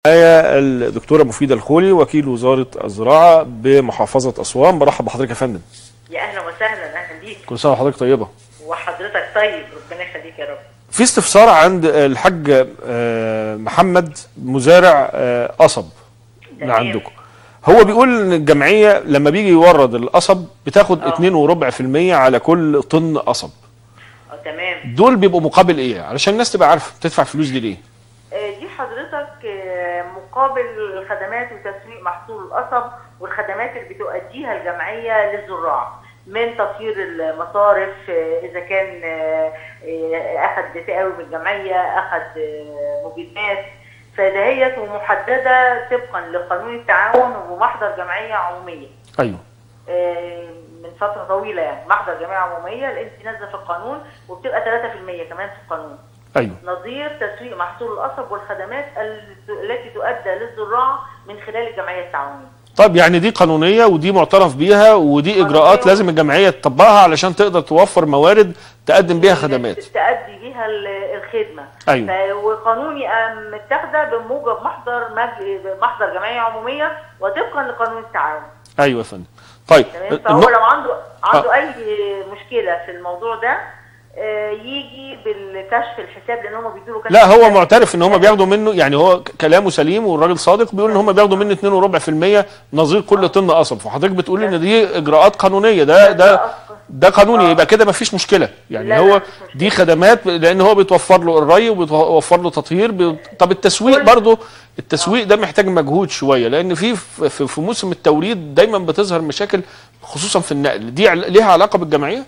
معايا الدكتوره مفيده الخولي وكيل وزاره الزراعه بمحافظه اسوان برحب بحضرتك يا فندم يا اهلا وسهلا اهلا بيك كل سنه وحضرتك طيبه وحضرتك طيب ربنا يخليك يا رب في استفسار عند الحاج آه، محمد مزارع آه، قصب اللي تمام. عندكم هو بيقول ان الجمعيه لما بيجي يورد القصب بتاخد آه. 2.4% على كل طن قصب اه تمام دول بيبقوا مقابل ايه علشان الناس تبقى عارفه بتدفع فلوس دي ليه آه، دي حضرتك آه، مقابل الخدمات وتسويق محصول القصب والخدمات اللي بتؤديها الجمعيه للزراع من تطهير المصارف آه، اذا كان آه، آه، اخذ تقاوي من الجمعيه اخذ آه، مبيدات فدهيت ومحدده طبقا لقانون التعاون ومحضر جمعيه عموميه ايوه آه، من فتره طويله يعني محضر جمعيه عموميه لان دي نازله في القانون وبتبقى 3% كمان في القانون ايوه نظير تسويق محصول القصب والخدمات ال- التي تؤدى للزراع من خلال الجمعيه التعاونيه. طب يعني دي قانونيه ودي معترف بيها ودي اجراءات قانونية. لازم الجمعيه تطبقها علشان تقدر توفر موارد تقدم بيها خدمات تؤدي بيها ال- الخدمه. أيوة. ف- وقانوني آم، متاخده بموجب محضر مج... محضر جمعيه عموميه وطبقا لقانون التعاون. ايوه يا فندم طيب تمام فهو النق- لو عنده عنده آه. اي مشكله في الموضوع ده آه، يجي بالكشف الحساب لان هم بيدوا له كشف لا هو حساب. معترف ان هم بياخدوا منه يعني هو ك- كلامه سليم والراجل صادق بيقول ان هم بياخدوا منه 2.4% نظير كل طن قصب فحضرتك بتقول ان دي اجراءات قانونيه ده ده ده قانوني آه. يبقى كده مفيش مشكله يعني لا، لا، هو مفيش مشكلة. دي خدمات لان هو بيتوفر له الري وبيتوفر له تطهير بي... طب التسويق كل- برضه التسويق ده محتاج مجهود شويه لان في في, في موسم التوريد دايما بتظهر مشاكل خصوصا في النقل دي عل- ليها علاقه بالجمعيه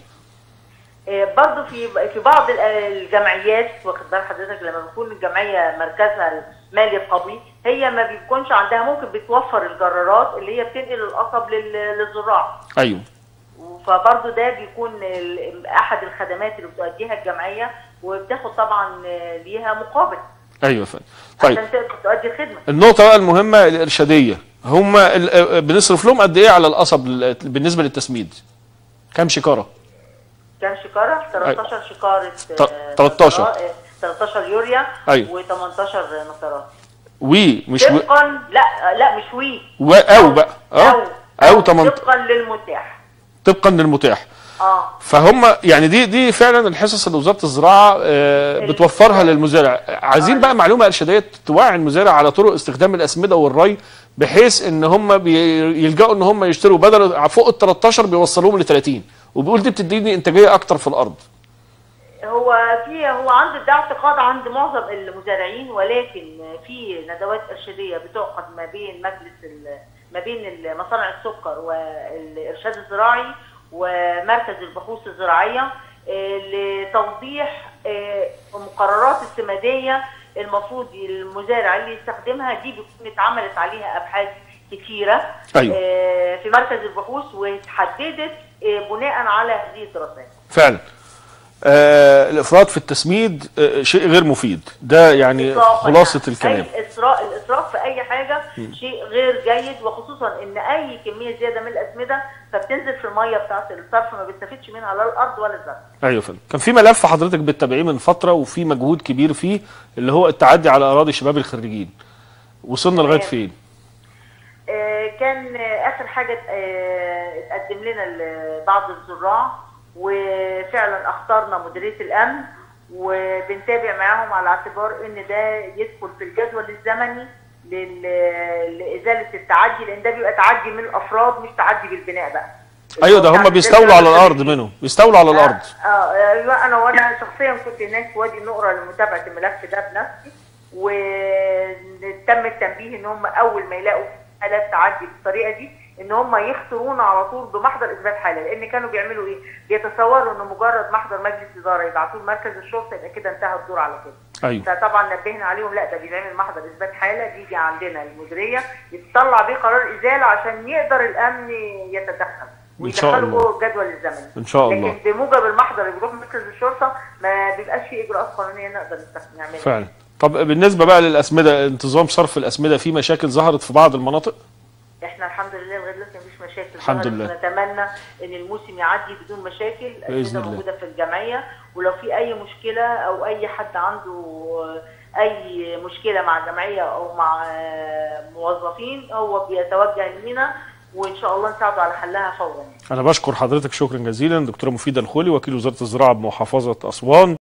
آه، برضه في في بعض ال- الجمعيات واخد بال حضرتك لما بتكون الجمعيه مركزها المالي القوي هي ما بيكونش عندها ممكن بتوفر الجرارات اللي هي بتنقل القصب لل- للزراع ايوه فبرضه ده بيكون ال- احد الخدمات اللي بتؤديها الجمعيه وبتاخد طبعا آه، ليها مقابل ايوه يا فندم طيب عشان تقدر تؤدي الخدمه النقطة بقى المهمة الإرشادية هم ال- آه، بنصرف لهم قد إيه على القصب لل- بالنسبة للتسميد؟ كام شكارة؟ كام شكاره 13 شكاره ت- 13. نصرات- آه، 13 يوريا أيوة. و18 نصرات وي مش و... طبقا لا لا مش وي و... أو بقى او أه أو 18 طبقا للمتاح طبقا للمتاح اه فهم يعني دي دي فعلا الحصص اللي وزارة الزراعة آه، بتوفرها للمزارع عايزين بقى معلومة إرشادية توعي المزارع على طرق استخدام الأسمدة والري بحيث إن هم بي- يلجأوا إن هم يشتروا بدل فوق ال 13 بيوصلوهم ل 30 وبيقول دي بتديني إنتاجية أكتر في الأرض هو في هو عند ده اعتقاد عند معظم المزارعين ولكن في ندوات ارشاديه بتعقد ما بين مجلس ال- ما بين مصانع السكر والارشاد الزراعي ومركز البحوث الزراعيه آه، لتوضيح آه، مقررات السماديه المفروض المزارع اللي يستخدمها دي بتكون اتعملت عليها ابحاث كتيره أيوة. آه، في مركز البحوث واتحددت آه، بناء على هذه الدراسات فعلا آه الافراط في التسميد آه شيء غير مفيد ده يعني إطلاقاً. خلاصه الكلام اي اسراء الاسراف في اي حاجه شيء غير جيد وخصوصا ان اي كميه زياده من الاسمده فبتنزل في الميه بتاعه الصرف ما بيستفيدش منها لا الارض ولا الزرع ايوه يا فندم كان في ملف حضرتك بتتابعيه من فتره وفي مجهود كبير فيه اللي هو التعدي على اراضي شباب الخريجين وصلنا لغايه تمام. فين آه، كان آه، اخر حاجه آه، اتقدم لنا ل- بعض الزراع وفعلا اخترنا مديريه الامن وبنتابع معاهم على اعتبار ان ده يدخل في الجدول الزمني لل- لازاله التعدي لان ده بيبقى تعدي من الافراد مش تعدي بالبناء بقى ايوه ده هم يعني بيستولوا على الجدول الارض منهم بيستولوا على الارض اه ايوه انا وانا شخصيا كنت هناك في وادي النقره لمتابعه الملف ده بنفسي وتم التنبيه ان هم اول ما يلاقوا حالات تعدي بالطريقه دي ان هم يختارونا على طول بمحضر اثبات حاله لان كانوا بيعملوا ايه؟ بيتصوروا ان مجرد محضر مجلس اداره يبعتوه لمركز الشرطه يبقى كده انتهى الدور على كده. ايوه فطبعا نبهنا عليهم لا ده بيتعمل محضر اثبات حاله بيجي عندنا المديريه يتطلع بيه قرار ازاله عشان يقدر الامن يتدخل إن شاء ويدخله الله. جوه الجدول الزمني إن شاء الله. لكن بموجب المحضر اللي بيروح مركز الشرطه ما بيبقاش في اجراءات قانونيه نقدر نستخدم نعملها فعلا طب بالنسبه بقى للاسمده انتظام صرف الاسمده في مشاكل ظهرت في بعض المناطق احنا الحمد لله لغايه دلوقتي مفيش مشاكل الحمد ظهرت. لله. نتمنى ان الموسم يعدي بدون مشاكل بإذن الأسئلة الله. موجوده في الجمعيه ولو في اي مشكله او اي حد عنده اي مشكله مع جمعيه او مع آه، موظفين هو بيتوجه لنا وان شاء الله نساعده على حلها فورا انا بشكر حضرتك شكرا جزيلا دكتوره مفيده الخولي وكيل وزاره الزراعه بمحافظه اسوان